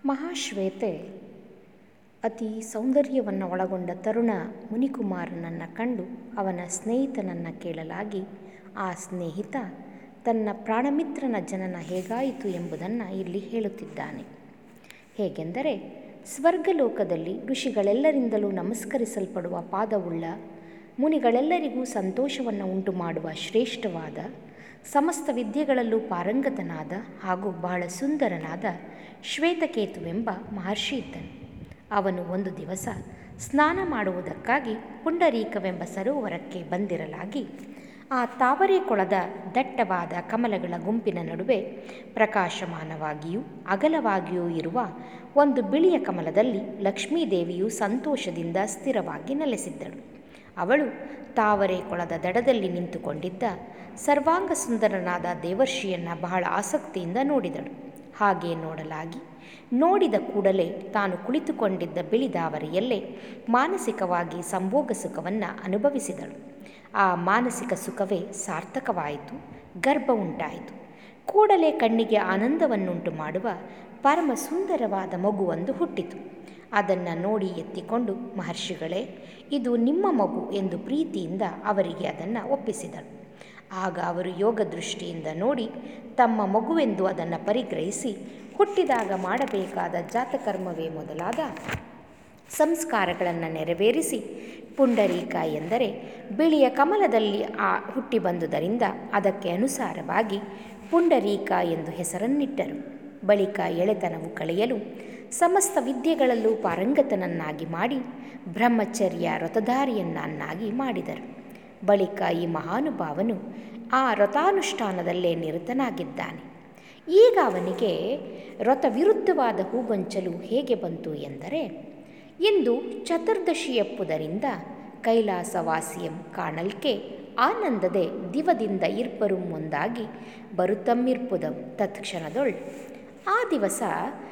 ಮಹಾಶ್ವೇತೆ ಅತಿ ಸೌಂದರ್ಯವನ್ನು ಒಳಗೊಂಡ ತರುಣ ಮುನಿಕುಮಾರನನ್ನು ಕಂಡು ಅವನ ಸ್ನೇಹಿತನನ್ನು ಕೇಳಲಾಗಿ ಆ ಸ್ನೇಹಿತ ತನ್ನ ಪ್ರಾಣಮಿತ್ರನ ಜನನ ಹೇಗಾಯಿತು ಎಂಬುದನ್ನು ಇಲ್ಲಿ ಹೇಳುತ್ತಿದ್ದಾನೆ ಹೇಗೆಂದರೆ ಸ್ವರ್ಗಲೋಕದಲ್ಲಿ ಋಷಿಗಳೆಲ್ಲರಿಂದಲೂ ನಮಸ್ಕರಿಸಲ್ಪಡುವ ಪಾದವುಳ್ಳ ಮುನಿಗಳೆಲ್ಲರಿಗೂ ಸಂತೋಷವನ್ನು ಉಂಟು ಮಾಡುವ ಶ್ರೇಷ್ಠವಾದ ಸಮಸ್ತ ವಿದ್ಯೆಗಳಲ್ಲೂ ಪಾರಂಗತನಾದ ಹಾಗೂ ಬಹಳ ಸುಂದರನಾದ ಶ್ವೇತಕೇತುವೆಂಬ ಮಹರ್ಷಿ ಇದ್ದನು ಅವನು ಒಂದು ದಿವಸ ಸ್ನಾನ ಮಾಡುವುದಕ್ಕಾಗಿ ಪುಂಡರೀಕವೆಂಬ ಸರೋವರಕ್ಕೆ ಬಂದಿರಲಾಗಿ ಆ ತಾವರೆ ಕೊಳದ ದಟ್ಟವಾದ ಕಮಲಗಳ ಗುಂಪಿನ ನಡುವೆ ಪ್ರಕಾಶಮಾನವಾಗಿಯೂ ಅಗಲವಾಗಿಯೂ ಇರುವ ಒಂದು ಬಿಳಿಯ ಕಮಲದಲ್ಲಿ ಲಕ್ಷ್ಮೀದೇವಿಯು ಸಂತೋಷದಿಂದ ಸ್ಥಿರವಾಗಿ ನೆಲೆಸಿದ್ದಳು ಅವಳು ತಾವರೆ ಕೊಳದ ದಡದಲ್ಲಿ ನಿಂತುಕೊಂಡಿದ್ದ ಸರ್ವಾಂಗ ಸುಂದರನಾದ ದೇವರ್ಷಿಯನ್ನು ಬಹಳ ಆಸಕ್ತಿಯಿಂದ ನೋಡಿದಳು ಹಾಗೆ ನೋಡಲಾಗಿ ನೋಡಿದ ಕೂಡಲೇ ತಾನು ಕುಳಿತುಕೊಂಡಿದ್ದ ಬಿಳಿದಾವರೆಯಲ್ಲೇ ಮಾನಸಿಕವಾಗಿ ಸಂಭೋಗ ಸುಖವನ್ನು ಅನುಭವಿಸಿದಳು ಆ ಮಾನಸಿಕ ಸುಖವೇ ಸಾರ್ಥಕವಾಯಿತು ಗರ್ಭ ಉಂಟಾಯಿತು ಕೂಡಲೇ ಕಣ್ಣಿಗೆ ಆನಂದವನ್ನುಂಟು ಮಾಡುವ ಪರಮ ಸುಂದರವಾದ ಮಗುವೊಂದು ಹುಟ್ಟಿತು ಅದನ್ನು ನೋಡಿ ಎತ್ತಿಕೊಂಡು ಮಹರ್ಷಿಗಳೇ ಇದು ನಿಮ್ಮ ಮಗು ಎಂದು ಪ್ರೀತಿಯಿಂದ ಅವರಿಗೆ ಅದನ್ನು ಒಪ್ಪಿಸಿದಳು ಆಗ ಅವರು ಯೋಗ ದೃಷ್ಟಿಯಿಂದ ನೋಡಿ ತಮ್ಮ ಮಗುವೆಂದು ಅದನ್ನು ಪರಿಗ್ರಹಿಸಿ ಹುಟ್ಟಿದಾಗ ಮಾಡಬೇಕಾದ ಜಾತಕರ್ಮವೇ ಮೊದಲಾದ ಸಂಸ್ಕಾರಗಳನ್ನು ನೆರವೇರಿಸಿ ಪುಂಡರೀಕ ಎಂದರೆ ಬಿಳಿಯ ಕಮಲದಲ್ಲಿ ಆ ಹುಟ್ಟಿ ಬಂದುದರಿಂದ ಅದಕ್ಕೆ ಅನುಸಾರವಾಗಿ ಪುಂಡರೀಕ ಎಂದು ಹೆಸರನ್ನಿಟ್ಟರು ಬಳಿಕ ಎಳೆತನವು ಕಳೆಯಲು ಸಮಸ್ತ ವಿದ್ಯೆಗಳಲ್ಲೂ ಪಾರಂಗತನನ್ನಾಗಿ ಮಾಡಿ ಬ್ರಹ್ಮಚರ್ಯ ವ್ರತಧಾರಿಯನ್ನಾಗಿ ಮಾಡಿದರು ಬಳಿಕ ಈ ಮಹಾನುಭಾವನು ಆ ವ್ರತಾನುಷ್ಠಾನದಲ್ಲೇ ನಿರತನಾಗಿದ್ದಾನೆ ಈಗ ಅವನಿಗೆ ವ್ರತ ವಿರುದ್ಧವಾದ ಹೂಗೊಂಚಲು ಹೇಗೆ ಬಂತು ಎಂದರೆ ಇಂದು ಚತುರ್ದಶಿಯಪ್ಪುದರಿಂದ ಕೈಲಾಸವಾಸಿಯಂ ಕಾಣಲ್ಕೆ ಆನಂದದೆ ದಿವದಿಂದ ಇರ್ಪರುಂ ಒಂದಾಗಿ ಬರುತ್ತಮ್ಮಿರ್ಪುದಂ ತತ್ಕ್ಷಣದೊಳ್ ಆ ದಿವಸ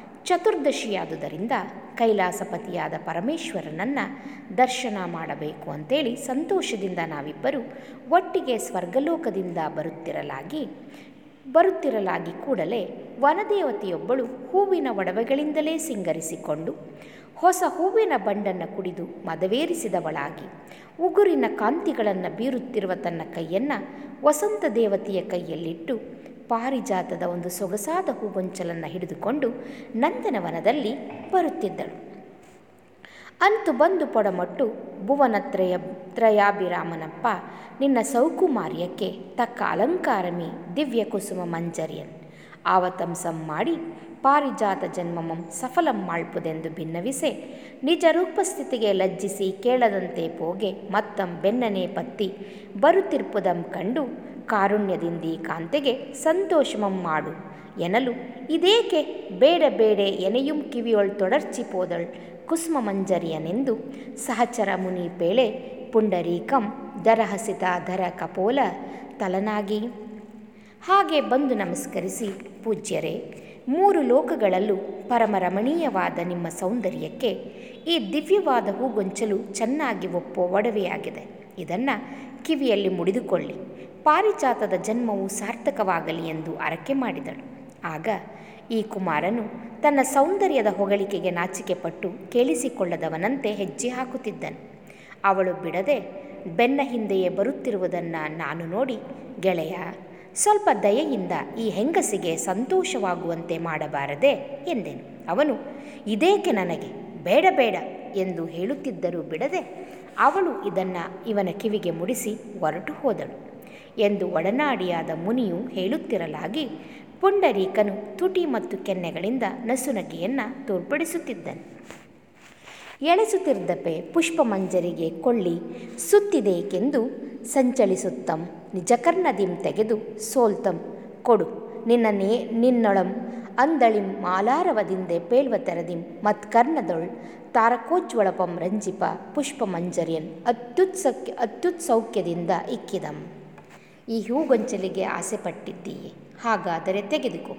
ಚತುರ್ದಶಿಯಾದುದರಿಂದ ಕೈಲಾಸಪತಿಯಾದ ಪರಮೇಶ್ವರನನ್ನು ದರ್ಶನ ಮಾಡಬೇಕು ಅಂತೇಳಿ ಸಂತೋಷದಿಂದ ನಾವಿಬ್ಬರು ಒಟ್ಟಿಗೆ ಸ್ವರ್ಗಲೋಕದಿಂದ ಬರುತ್ತಿರಲಾಗಿ ಬರುತ್ತಿರಲಾಗಿ ಕೂಡಲೇ ವನದೇವತೆಯೊಬ್ಬಳು ಹೂವಿನ ಒಡವೆಗಳಿಂದಲೇ ಸಿಂಗರಿಸಿಕೊಂಡು ಹೊಸ ಹೂವಿನ ಬಂಡನ್ನು ಕುಡಿದು ಮದವೇರಿಸಿದವಳಾಗಿ ಉಗುರಿನ ಕಾಂತಿಗಳನ್ನು ಬೀರುತ್ತಿರುವ ತನ್ನ ಕೈಯನ್ನು ವಸಂತ ದೇವತೆಯ ಕೈಯಲ್ಲಿಟ್ಟು ಪಾರಿಜಾತದ ಒಂದು ಸೊಗಸಾದ ಹೂಗೊಂಚಲನ್ನು ಹಿಡಿದುಕೊಂಡು ನಂದನವನದಲ್ಲಿ ಬರುತ್ತಿದ್ದಳು ಅಂತು ಬಂದು ಪೊಡಮಟ್ಟು ಭುವನತ್ರಯ ತ್ರಯಾಭಿರಾಮನಪ್ಪ ನಿನ್ನ ಸೌಕುಮಾರ್ಯಕ್ಕೆ ತಕ್ಕ ಅಲಂಕಾರಮಿ ದಿವ್ಯ ಕುಸುಮ ಮಂಜರಿಯನ್ ಆವತಂಸಂ ಮಾಡಿ ಪಾರಿಜಾತ ಜನ್ಮಮಂ ಸಫಲಂ ಮಾಳ್ಪುದೆಂದು ಭಿನ್ನವಿಸೆ ನಿಜ ರೂಪಸ್ಥಿತಿಗೆ ಲಜ್ಜಿಸಿ ಕೇಳದಂತೆ ಪೋಗೆ ಮತ್ತಂ ಬೆನ್ನನೆ ಪತ್ತಿ ಬರುತ್ತಿರ್ಪುದಂ ಕಂಡು ಕಾರುಣ್ಯದಿಂದೀ ಕಾಂತೆಗೆ ಸಂತೋಷಮಂ ಮಾಡು ಎನಲು ಇದೇಕೆ ಬೇಡ ಬೇಡೆ ಎನೆಯುಂ ಕಿವಿಯೊಳ್ ತೊಡರ್ಚಿ ಪೋದಳ್ ಕುಸುಮ ಮಂಜರಿಯನೆಂದು ಸಹಚರ ಮುನಿ ಪೇಳೆ ಪುಂಡರೀಕಂ ದರಹಸಿತ ಧರ ಕಪೋಲ ತಲನಾಗಿ ಹಾಗೆ ಬಂದು ನಮಸ್ಕರಿಸಿ ಪೂಜ್ಯರೇ ಮೂರು ಲೋಕಗಳಲ್ಲೂ ಪರಮರಮಣೀಯವಾದ ನಿಮ್ಮ ಸೌಂದರ್ಯಕ್ಕೆ ಈ ದಿವ್ಯವಾದ ಹೂಗೊಂಚಲು ಚೆನ್ನಾಗಿ ಒಪ್ಪೋ ಒಡವೆಯಾಗಿದೆ ಇದನ್ನು ಕಿವಿಯಲ್ಲಿ ಮುಡಿದುಕೊಳ್ಳಿ ಪಾರಿಜಾತದ ಜನ್ಮವು ಸಾರ್ಥಕವಾಗಲಿ ಎಂದು ಅರಕೆ ಮಾಡಿದಳು ಆಗ ಈ ಕುಮಾರನು ತನ್ನ ಸೌಂದರ್ಯದ ಹೊಗಳಿಕೆಗೆ ನಾಚಿಕೆಪಟ್ಟು ಕೇಳಿಸಿಕೊಳ್ಳದವನಂತೆ ಹೆಜ್ಜೆ ಹಾಕುತ್ತಿದ್ದನು ಅವಳು ಬಿಡದೆ ಬೆನ್ನ ಹಿಂದೆಯೇ ಬರುತ್ತಿರುವುದನ್ನು ನಾನು ನೋಡಿ ಗೆಳೆಯ ಸ್ವಲ್ಪ ದಯೆಯಿಂದ ಈ ಹೆಂಗಸಿಗೆ ಸಂತೋಷವಾಗುವಂತೆ ಮಾಡಬಾರದೆ ಎಂದೆನು ಅವನು ಇದೇಕೆ ನನಗೆ ಬೇಡ ಬೇಡ ಎಂದು ಹೇಳುತ್ತಿದ್ದರೂ ಬಿಡದೆ ಅವಳು ಇದನ್ನು ಇವನ ಕಿವಿಗೆ ಮುಡಿಸಿ ಹೊರಟು ಹೋದಳು ಎಂದು ಒಡನಾಡಿಯಾದ ಮುನಿಯು ಹೇಳುತ್ತಿರಲಾಗಿ ಪುಂಡರೀಕನು ತುಟಿ ಮತ್ತು ಕೆನ್ನೆಗಳಿಂದ ನಸುನಗೆಯನ್ನು ತೋರ್ಪಡಿಸುತ್ತಿದ್ದನು ಎಳೆಸುತ್ತಿದ್ದಪೆ ಪುಷ್ಪಮಂಜರಿಗೆ ಕೊಳ್ಳಿ ಸುತ್ತಿದೇಕೆಂದು ಸಂಚಲಿಸುತ್ತಂ ನಿಜಕರ್ಣದಿಂ ತೆಗೆದು ಸೋಲ್ತಂ ಕೊಡು ನಿನ್ನ ನೇ ನಿನ್ನೊಳಂ ಅಂದಳಿಂ ಮಾಲಾರವದಿಂದೆ ಪೇಳ್ವ ತೆರದಿಂ ಮತ್ಕರ್ಣದೊಳ್ ತಾರಕೋಜ್ವಳಪಂ ರಂಜಿಪ ಪುಷ್ಪಮಂಜರಿಯನ್ ಅತ್ಯುತ್ಸಕ್ಯ ಅತ್ಯುತ್ಸೌಖ್ಯದಿಂದ ಇಕ್ಕಿದಂ ಈ ಹೂಗೊಂಚಲಿಗೆ ಆಸೆ ಪಟ್ಟಿದ್ದೀಯೆ ಹಾಗಾದರೆ ತೆಗೆದುಕೋ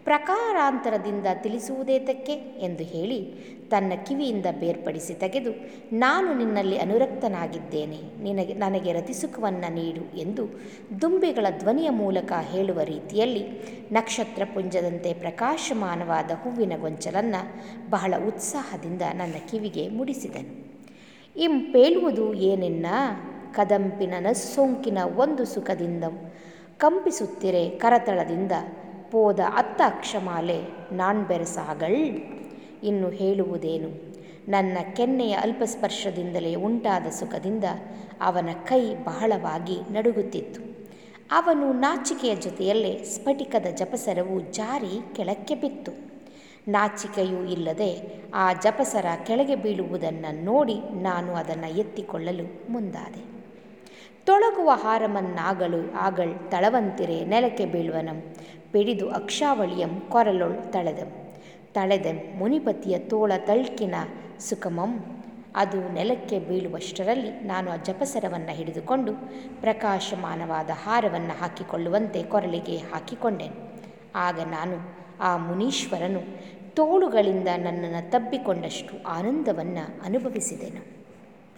ಪ್ರಕಾರಾಂತರದಿಂದ ತಿಳಿಸುವುದೇತಕ್ಕೆ ಎಂದು ಹೇಳಿ ತನ್ನ ಕಿವಿಯಿಂದ ಬೇರ್ಪಡಿಸಿ ತೆಗೆದು ನಾನು ನಿನ್ನಲ್ಲಿ ಅನುರಕ್ತನಾಗಿದ್ದೇನೆ ನಿನಗೆ ನನಗೆ ರತಿಸುಖವನ್ನು ನೀಡು ಎಂದು ದುಂಬಿಗಳ ಧ್ವನಿಯ ಮೂಲಕ ಹೇಳುವ ರೀತಿಯಲ್ಲಿ ನಕ್ಷತ್ರ ಪುಂಜದಂತೆ ಪ್ರಕಾಶಮಾನವಾದ ಹೂವಿನ ಗೊಂಚಲನ್ನು ಬಹಳ ಉತ್ಸಾಹದಿಂದ ನನ್ನ ಕಿವಿಗೆ ಮುಡಿಸಿದನು ಇಂಪೇಳುವುದು ಏನೆನ್ನ ಕದಂಪಿನ ನಸ್ಸೊಂಕಿನ ಒಂದು ಸುಖದಿಂದ ಕಂಪಿಸುತ್ತಿರೆ ಕರತಳದಿಂದ ಪೋದ ಅತ್ತ ಅಕ್ಷಮಾಲೆ ನಾಣ್ಬೆರಸಾಗಳ್ ಇನ್ನು ಹೇಳುವುದೇನು ನನ್ನ ಕೆನ್ನೆಯ ಅಲ್ಪಸ್ಪರ್ಶದಿಂದಲೇ ಉಂಟಾದ ಸುಖದಿಂದ ಅವನ ಕೈ ಬಹಳವಾಗಿ ನಡುಗುತ್ತಿತ್ತು ಅವನು ನಾಚಿಕೆಯ ಜೊತೆಯಲ್ಲೇ ಸ್ಫಟಿಕದ ಜಪಸರವು ಜಾರಿ ಕೆಳಕ್ಕೆ ಬಿತ್ತು ನಾಚಿಕೆಯೂ ಇಲ್ಲದೆ ಆ ಜಪಸರ ಕೆಳಗೆ ಬೀಳುವುದನ್ನು ನೋಡಿ ನಾನು ಅದನ್ನು ಎತ್ತಿಕೊಳ್ಳಲು ಮುಂದಾದೆ ತೊಳಗುವ ಹಾರಮನ್ನಾಗಳು ಆಗಳ್ ತಳವಂತಿರೆ ನೆಲಕ್ಕೆ ಬೀಳುವನಂ ಪಿಡಿದು ಅಕ್ಷಾವಳಿಯಂ ಕೊರಲೊಳ್ ತಳೆದಂ ತಳೆದೆಂ ಮುನಿಪತಿಯ ತೋಳ ತಳ್ಕಿನ ಸುಖಮಂ ಅದು ನೆಲಕ್ಕೆ ಬೀಳುವಷ್ಟರಲ್ಲಿ ನಾನು ಆ ಜಪಸರವನ್ನು ಹಿಡಿದುಕೊಂಡು ಪ್ರಕಾಶಮಾನವಾದ ಹಾರವನ್ನು ಹಾಕಿಕೊಳ್ಳುವಂತೆ ಕೊರಳಿಗೆ ಹಾಕಿಕೊಂಡೆನು ಆಗ ನಾನು ಆ ಮುನೀಶ್ವರನು ತೋಳುಗಳಿಂದ ನನ್ನನ್ನು ತಬ್ಬಿಕೊಂಡಷ್ಟು ಆನಂದವನ್ನು ಅನುಭವಿಸಿದೆನು